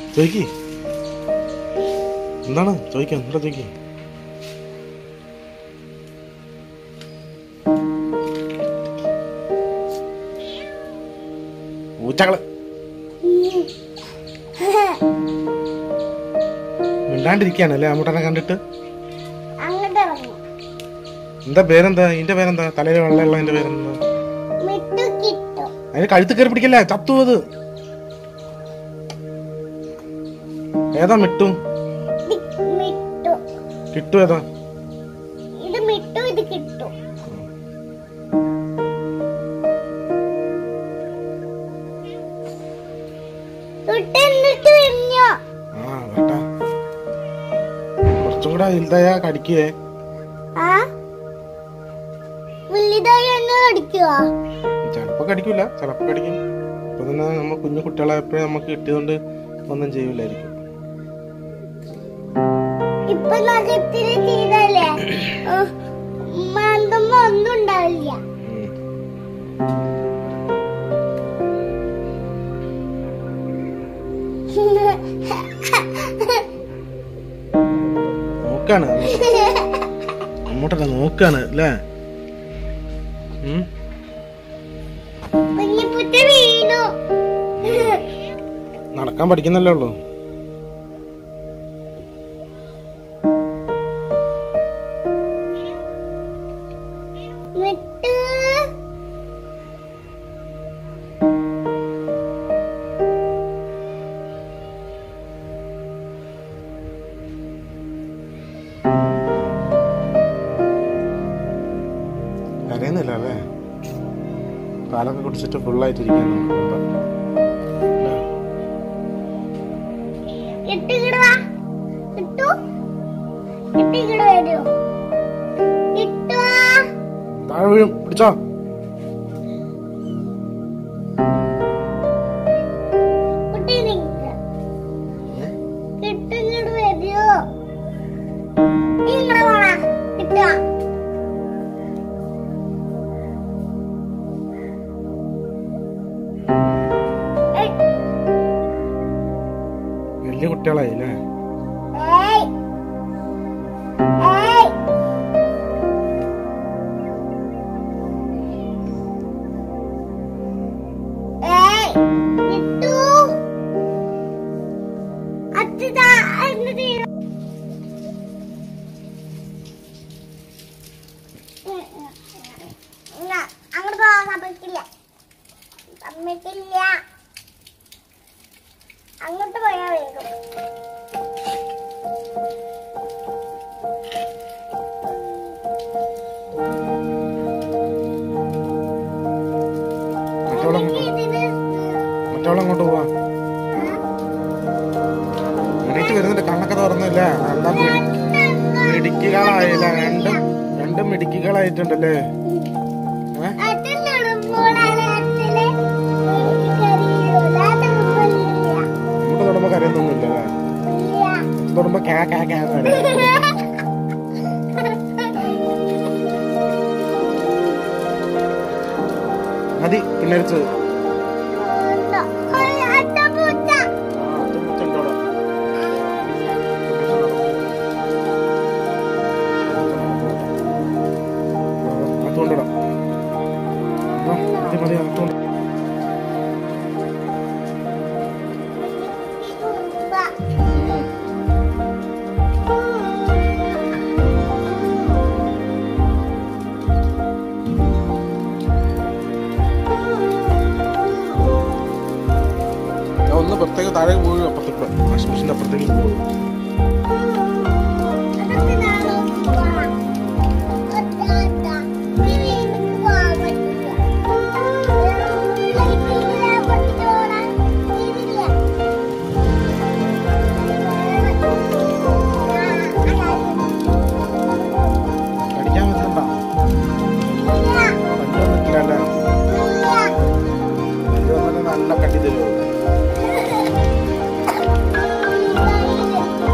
ചോദിക്ക് എന്താണ് ചോദിക്കാം എന്താ ചോദിക്ക് പൂച്ചകള് മിണ്ടാണ്ടിരിക്കാനല്ലേ അമ്മൂട്ടനെ കണ്ടിട്ട് അങ്ങോട്ട് ഇറങ്ങി എന്താ പേരെന്താ ഇതിന്റെ പേരെന്താ തലയിൽ വെള്ളമുള്ള അതിന്റെ പേരെന്താ മിട്ടു കിട്ടും അതിന് കഴുത്ത് കയറി പിടിക്കല്ലേ ചത്തു അത് ഏതാ മിട്ടു ഇത് മിട്ടു കിട്ടു ഏതാ ഇത് മിട്ടു ഇത് കിട്ടും തൊട്ട് എന്നിട്ട് കഴിഞ്ഞോ ആ കേട്ടാ കുറച്ചും കൂടെ വലുതായ കടിക്കേ ആ വലുതായി എന്നെ കടിക്കുവോ ചിലപ്പോ കടിക്കൂല ചിലപ്പോ കടിക്കും ഇപ്പൊ തന്നെ നമ്മ കുഞ്ഞു കുട്ടികളായപ്പോഴേ നമുക്ക് കിട്ടിയതുകൊണ്ട് ഒന്നും ചെയ്യൂലായിരിക്കും ഇപ്പൊ നഖത്തിന് ചെയ്തല്ലേ മാന്തുമ്പോ ഒന്നും ഉണ്ടാവില്ല ഉം. നോക്കാണ് അങ്ങോട്ടല്ല നോക്കാണ് അല്ലേ ഉം. കുഞ്ഞിപ്പുറ്റ വീണു നടക്കാൻ പഠിക്കുന്നല്ലേ ഉള്ളൂ വിട്ട് കരയുന്നില്ല അല്ലേ പാലൊക്കെ കുടിച്ചിട്ട് ഫുള്ളായിട്ടിരിക്കാൻ കിട്ടിക്കിട വാ കിട്ടു കിട്ടിക്കിട വരൂ കിട്ടുവാ താഴെ വീഴും പിടിച്ചോ കുട്ടി നിക്ക കിട്ടിക്കിട വരൂ ഇങ്ങടെ പോണ കിട്ടുക വലിയ കുട്ടികളായി അല്ലേ ഏയ് ഏയ് ഏയ് കിട്ടു അച്ഛതാ എന്ന് തീരും അങ്ങോട്ട് പോകാൻ സമ്മതിക്കില്ല സമ്മതിക്കില്ല അങ്ങോട്ട് പോയാ വേഗം മറ്റവളം മറ്റവളം അങ്ങോട്ട് പോവാ എണീറ്റ് വരുന്നുണ്ട് കണ്ണൊക്കെ തുറന്നില്ല നല്ല മിടി- മിടുക്കികളായില്ല രണ്ടും രണ്ടും മിടുക്കികളായിട്ടുണ്ടല്ലേ ഏ? അങ്ങോട്ട് തൊടുമ്പോ കരയൊന്നുമില്ല അല്ലേ തൊടുമ്പോ കാ കാ കാ എന്ന് കരയും. മതി പിന്നെ അടിച്ചത് അതുകൊണ്ടിടാം മതി മതി അതുകൊണ്ട് ഞാൻ ഒന്ന് പുറത്തേക്ക് താഴെ പോയി അപ്പുറത്തേക്ക് വാഷിംഗ് മെഷീൻ്റെ അപ്പുറത്തേക്ക് പോകും അടിക്കാൻ വരുന്നുണ്ടോ പല്ല് വന്നിട്ടില്ലല്ലേ പല്ല് വന്നിട്ട് നല്ല കട്ടി തരുമോ Yeah.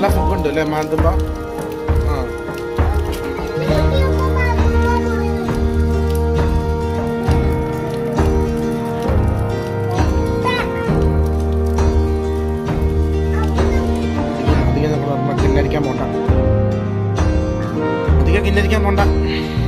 നല്ല സുഖമുണ്ട് അല്ലേ മാന്തുമ്പോ ആ അധികം നമ്മൾ കിന്നരിക്കാൻ പോണ്ട അധികം കിന്നരിക്കാൻ പോണ്ട